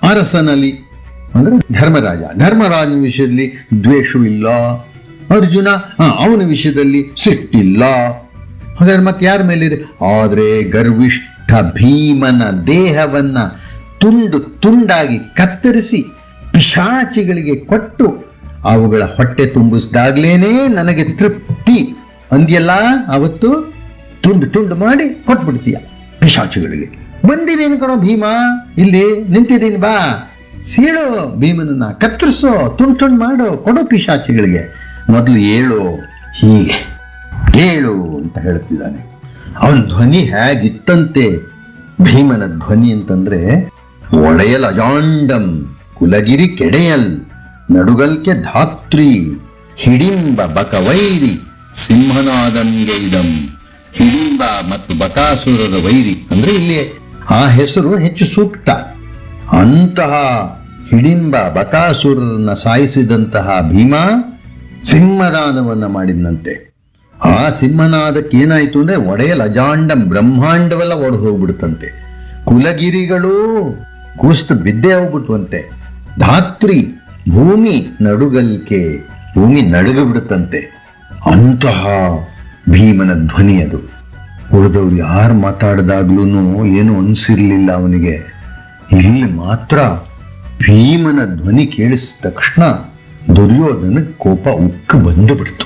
ಅರಸನಲ್ಲಿ ಅಂದ್ರೆ ಧರ್ಮರಾಜ ಧರ್ಮರಾಜನ ವಿಷಯದಲ್ಲಿ ದ್ವೇಷವಿಲ್ಲ ಅರ್ಜುನ ಆ, ಅವನ ವಿಷಯದಲ್ಲಿ ಸಿಟ್ಟಿಲ್ಲ ಹಾಗಾದ್ರೆ ಮತ್ತೆ ಯಾರ ಮೇಲಿದೆ ಆದ್ರೆ ಗರ್ವಿಷ್ಠ ಭೀಮನ ದೇಹವನ್ನ ತುಂಡು ತುಂಡಾಗಿ ಕತ್ತರಿಸಿ ಪಿಶಾಚಿಗಳಿಗೆ ಕೊಟ್ಟು ಅವುಗಳ ಹೊಟ್ಟೆ ತುಂಬಿಸಿದಾಗ್ಲೇನೆ ನನಗೆ ತೃಪ್ತಿ ಅಂದ್ಯಲ್ಲ ಅವತ್ತು ತುಂಡು ತುಂಡು ಮಾಡಿ ಕೊಟ್ಬಿಡ್ತೀಯ ಪಿಶಾಚಿಗಳಿಗೆ ಬಂದಿದ್ದೀನಿ ಕಣೋ ಭೀಮ ಇಲ್ಲಿ ನಿಂತಿದ್ದೀನಿ ಬಾ ಸೀಳು ಭೀಮನನ್ನ ಕತ್ತರಿಸೋ ತುಂಡು ತುಂಡು ಮಾಡು ಕೊಡೋ ಪಿಶಾಚಿಗಳಿಗೆ ಮೊದಲು ಏಳು ಹೀಗೆ ಏಳು ಅಂತ ಹೇಳ್ತಿದ್ದಾನೆ ಅವನ ಧ್ವನಿ ಹೇಗಿತ್ತಂತೆ ಭೀಮನ ಧ್ವನಿ ಅಂತಂದ್ರೆ ಒಡೆಯಲ್ ಅಜಾಂಡಂ ಕುಲಗಿರಿ ಕೆಡೆಯಲ್ ನಡುಗಲ್ಕೆ ಧಾತ್ರಿ ಹಿಡಿಂಬ ಬಕವೈರಿ ಸಿಂಹನಾದಂಗೈದಂ ಹಿಡಿಂಬ ಮತ್ತು ಬಕಾಸುರರ ವೈರಿ ಅಂದ್ರೆ ಇಲ್ಲಿ ಆ ಹೆಸರು ಹೆಚ್ಚು ಸೂಕ್ತ ಅಂತಹ ಹಿಡಿಂಬ ಬಕಾಸುರರನ್ನ ಸಾಯಿಸಿದಂತಹ ಭೀಮ ಸಿಂಹದಾನವನ್ನ ಮಾಡಿದಂತೆ ಆ ಸಿಂಹನಾದಕ್ಕೆ ಏನಾಯ್ತು ಅಂದ್ರೆ ಒಡೆಯಲ್ ಅಜಾಂಡ ಬ್ರಹ್ಮಾಂಡವೆಲ್ಲ ಒಡೆದು ಹೋಗ್ಬಿಡ್ತಂತೆ ಕುಲಗಿರಿಗಳು ಕೂಸ್ತು ಬಿದ್ದೇ ಹೋಗ್ಬಿಟ್ವಂತೆ ಧಾತ್ರಿ ಭೂಮಿ ನಡುಗಲ್ಕೆ ಭೂಮಿ ನಡುಗ ಬಿಡುತ್ತಂತೆ ಅಂತಹ ಭೀಮನ ಧ್ವನಿ ಅದು ಉಳಿದವ್ರು ಯಾರು ಮಾತಾಡಿದಾಗ್ಲೂ ಏನು ಅನ್ಸಿರ್ಲಿಲ್ಲ ಅವನಿಗೆ ಇಲ್ಲಿ ಮಾತ್ರ ಭೀಮನ ಧ್ವನಿ ಕೇಳಿಸಿದ ತಕ್ಷಣ ದುರ್ಯೋಧನ ಕೋಪ ಉಕ್ಕ ಬಂದು ಬಿಡ್ತು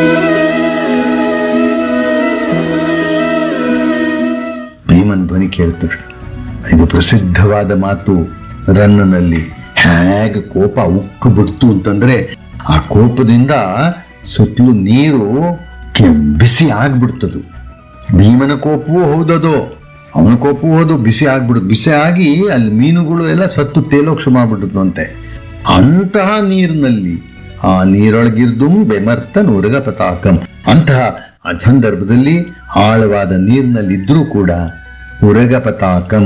ಭೀಮನ್ ಧ್ವನಿ ಕೇಳಿದ ತಕ್ಷಣ ಇದು ಪ್ರಸಿದ್ಧವಾದ ಮಾತು ರನ್ನನಲ್ಲಿ ಹೇಗೆ ಕೋಪ ಉಕ್ಕು ಬಿಡ್ತು ಅಂತಂದ್ರೆ ಆ ಕೋಪದಿಂದ ಸುತ್ತಲೂ ನೀರು ಕೆ- ಬಿಸಿ ಆಗ್ಬಿಡ್ತದು ಭೀಮನ ಕೋಪವೂ ಹೌದದು ಅವನ ಕೋಪವೂ ಹೌದು ಬಿಸಿ ಆಗ್ಬಿಡುದು ಬಿಸಿ ಆಗಿ ಅಲ್ಲಿ ಮೀನುಗಳು ಎಲ್ಲ ಸತ್ತು ತೇಲೋಕ್ಷ ಮಾಡ್ಬಿಡುದು ಅಂತೆ ಅಂತಹ ನೀರಿನಲ್ಲಿ ಆ ನೀರೊಳಗಿರ್ದು ಬೆಮರ್ತ ನುರಗ ಪತಾಕಂ ಅಂತಹ ಆ ಸಂದರ್ಭದಲ್ಲಿ ಆಳವಾದ ನೀರಿನಲ್ಲಿದ್ರೂ ಕೂಡ ಉರಗ ಪತಾಕಂ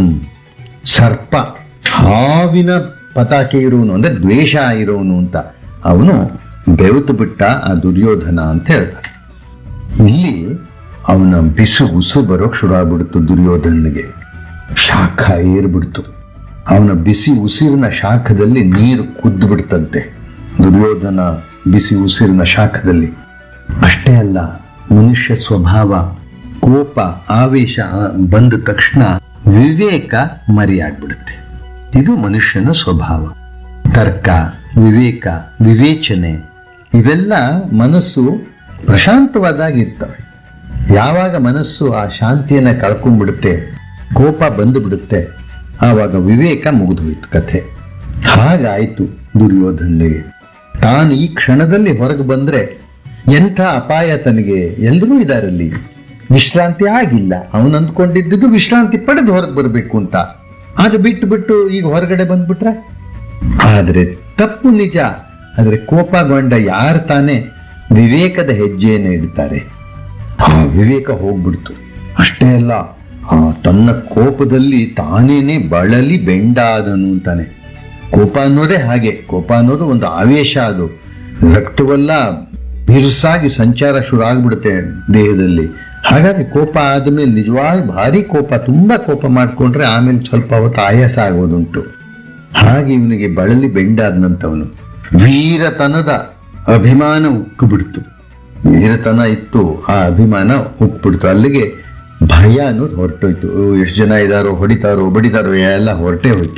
ಸರ್ಪ ಹಾವಿನ ಪತಾಕೆ ಇರುವನು ಅಂದ್ರೆ ದ್ವೇಷ ಇರೋನು ಅಂತ ಅವನು ಬೆವತು ಬಿಟ್ಟ ಆ ದುರ್ಯೋಧನ ಅಂತ ಹೇಳ್ತಾರೆ ಇಲ್ಲಿ ಅವನ ಬಿಸು ಉಸು ಬರೋಕ್ ಶುರು ಆಗ್ಬಿಡ್ತು ದುರ್ಯೋಧನಿಗೆ ಶಾಖ ಏರ್ಬಿಡ್ತು ಅವನ ಬಿಸಿ ಉಸಿರಿನ ಶಾಖದಲ್ಲಿ ನೀರು ಕುದ್ದು ಬಿಡ್ತಂತೆ ದುರ್ಯೋಧನ ಬಿಸಿ ಉಸಿರಿನ ಶಾಖದಲ್ಲಿ ಅಷ್ಟೇ ಅಲ್ಲ ಮನುಷ್ಯ ಸ್ವಭಾವ ಕೋಪ ಆವೇಶ ಬಂದ ತಕ್ಷಣ ವಿವೇಕ ಮರೆಯಾಗ್ಬಿಡುತ್ತೆ ಇದು ಮನುಷ್ಯನ ಸ್ವಭಾವ ತರ್ಕ ವಿವೇಕ ವಿವೇಚನೆ ಇವೆಲ್ಲ ಮನಸ್ಸು ಪ್ರಶಾಂತವಾದಾಗಿರ್ತವೆ ಯಾವಾಗ ಮನಸ್ಸು ಆ ಶಾಂತಿಯನ್ನ ಕಳ್ಕೊಂಡ್ಬಿಡುತ್ತೆ ಕೋಪ ಬಂದು ಬಿಡುತ್ತೆ ಆವಾಗ ವಿವೇಕ ಮುಗಿದು ಹೋಯ್ತು ಕಥೆ ಹಾಗಾಯ್ತು ದುರ್ಯೋಧನಿಗೆ ತಾನು ಈ ಕ್ಷಣದಲ್ಲಿ ಹೊರಗೆ ಬಂದ್ರೆ ಎಂಥ ಅಪಾಯ ತನಗೆ ಎಲ್ಲರೂ ಇದಾರಲ್ಲಿ ವಿಶ್ರಾಂತಿ ಆಗಿಲ್ಲ ಅವನು ಅಂದ್ಕೊಂಡಿದ್ದು ವಿಶ್ರಾಂತಿ ಪಡೆದು ಹೊರಗೆ ಬರಬೇಕು ಅಂತ ಅದು ಬಿಟ್ಟು ಬಿಟ್ಟು ಈಗ ಹೊರಗಡೆ ಬಂದ್ಬಿಟ್ರೆ ಆದ್ರೆ ತಪ್ಪು ನಿಜ ಆದ್ರೆ ಕೋಪಗೊಂಡ ಯಾರು ತಾನೇ ವಿವೇಕದ ಹೆಜ್ಜೆಯನ್ನು ಇಡ್ತಾರೆ ಆ ವಿವೇಕ ಹೋಗ್ಬಿಡ್ತು ಅಷ್ಟೇ ಅಲ್ಲ ಆ ತನ್ನ ಕೋಪದಲ್ಲಿ ತಾನೇನೆ ಬಳಲಿ ಬೆಂಡಾದನು ಅಂತಾನೆ ಕೋಪ ಅನ್ನೋದೇ ಹಾಗೆ ಕೋಪ ಅನ್ನೋದು ಒಂದು ಆವೇಶ ಅದು ರಕ್ತವೆಲ್ಲ ಬಿರುಸಾಗಿ ಸಂಚಾರ ಶುರು ಆಗ್ಬಿಡುತ್ತೆ ದೇಹದಲ್ಲಿ ಹಾಗಾಗಿ ಕೋಪ ಆದ್ಮೇಲೆ ನಿಜವಾಗಿ ಭಾರಿ ಕೋಪ ತುಂಬಾ ಕೋಪ ಮಾಡ್ಕೊಂಡ್ರೆ ಆಮೇಲೆ ಸ್ವಲ್ಪ ಹೊತ್ತು ಆಯಾಸ ಆಗೋದುಂಟು ಹಾಗೆ ಇವನಿಗೆ ಬಳಲಿ ಬೆಂಡಾದ್ನಂತವನು ವೀರತನದ ಅಭಿಮಾನ ಉಕ್ಕು ಬಿಡ್ತು ವೀರತನ ಇತ್ತು ಆ ಅಭಿಮಾನ ಉಕ್ಬಿಡ್ತು ಅಲ್ಲಿಗೆ ಭಯ ಅನ್ನೋದು ಹೊರಟೋಯ್ತು ಎಷ್ಟು ಜನ ಇದಾರೋ ಹೊಡಿತಾರೋ ಬಡಿತಾರೋ ಎಲ್ಲ ಹೊರಟೇ ಹೋಯ್ತು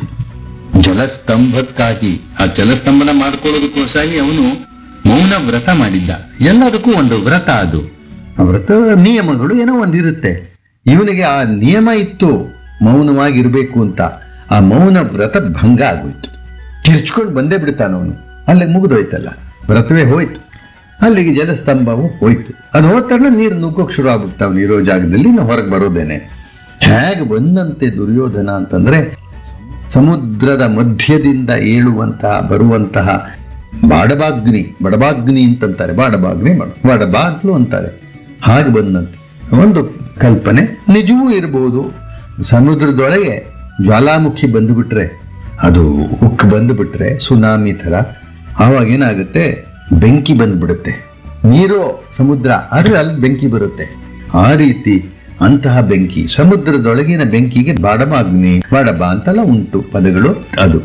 ಜಲಸ್ತಂಭಕ್ಕಾಗಿ ಆ ಜಲಸ್ತಂಭನ ಮಾಡ್ಕೊಳ್ಳೋದಕ್ಕೋಸ್ಕರ ಅವನು ಮೌನ ವ್ರತ ಮಾಡಿದ್ದ ಎಲ್ಲದಕ್ಕೂ ಒಂದು ವ್ರತ ಅದು ಆ ವ್ರತದ ನಿಯಮಗಳು ಏನೋ ಒಂದಿರುತ್ತೆ ಇವನಿಗೆ ಆ ನಿಯಮ ಇತ್ತು ಮೌನವಾಗಿರ್ಬೇಕು ಅಂತ ಆ ಮೌನ ವ್ರತ ಭಂಗ ಆಗೋಯ್ತು ಕಿರ್ಚ್ಕೊಂಡು ಬಂದೇ ಬಿಡ್ತಾನವನು ಅಲ್ಲಿಗೆ ಮುಗಿದೋಯ್ತಲ್ಲ ವ್ರತವೇ ಹೋಯ್ತು ಅಲ್ಲಿಗೆ ಜಲಸ್ತಂಭವು ಹೋಯ್ತು ಅದು ಹೋದ ತಕ್ಷಣ ನೀರು ನುಗ್ಗೋಕ್ ಶುರು ಆಗ್ಬಿಡ್ತ ಅವನು ಇರೋ ಜಾಗದಲ್ಲಿ ಇನ್ನು ಹೊರಗೆ ಬರೋದೇನೆ ಹೇಗೆ ಬಂದಂತೆ ದುರ್ಯೋಧನ ಅಂತಂದ್ರೆ ಸಮುದ್ರದ ಮಧ್ಯದಿಂದ ಏಳುವಂತಹ ಬರುವಂತಹ ಬಾಡಬಾಗ್ನಿ ಬಡಬಾಗ್ನಿ ಅಂತಂತಾರೆ ಬಾಡಬಾಗ್ನಿ ಬಡ- ಬಡಬಾಗ್ಲು ಅಂತಾರೆ ಹಾಗೆ ಬಂದಂತೆ ಒಂದು ಕಲ್ಪನೆ ನಿಜವೂ ಇರಬಹುದು ಸಮುದ್ರದೊಳಗೆ ಜ್ವಾಲಾಮುಖಿ ಬಂದುಬಿಟ್ರೆ ಅದು ಉಕ್ಕು ಬಂದುಬಿಟ್ರೆ ಸುನಾಮಿ ಥರ ಆವಾಗ ಏನಾಗುತ್ತೆ ಬೆಂಕಿ ಬಂದ್ಬಿಡುತ್ತೆ ನೀರು ಸಮುದ್ರ ಆದ್ರೆ ಅಲ್ಲಿ ಬೆಂಕಿ ಬರುತ್ತೆ ಆ ರೀತಿ ಅಂತಹ ಬೆಂಕಿ ಸಮುದ್ರದೊಳಗಿನ ಬೆಂಕಿಗೆ ಬಾಡಬಾಗ್ನಿ ಬಾಡಬ ಅಂತೆಲ್ಲ ಉಂಟು ಪದಗಳು ಅದು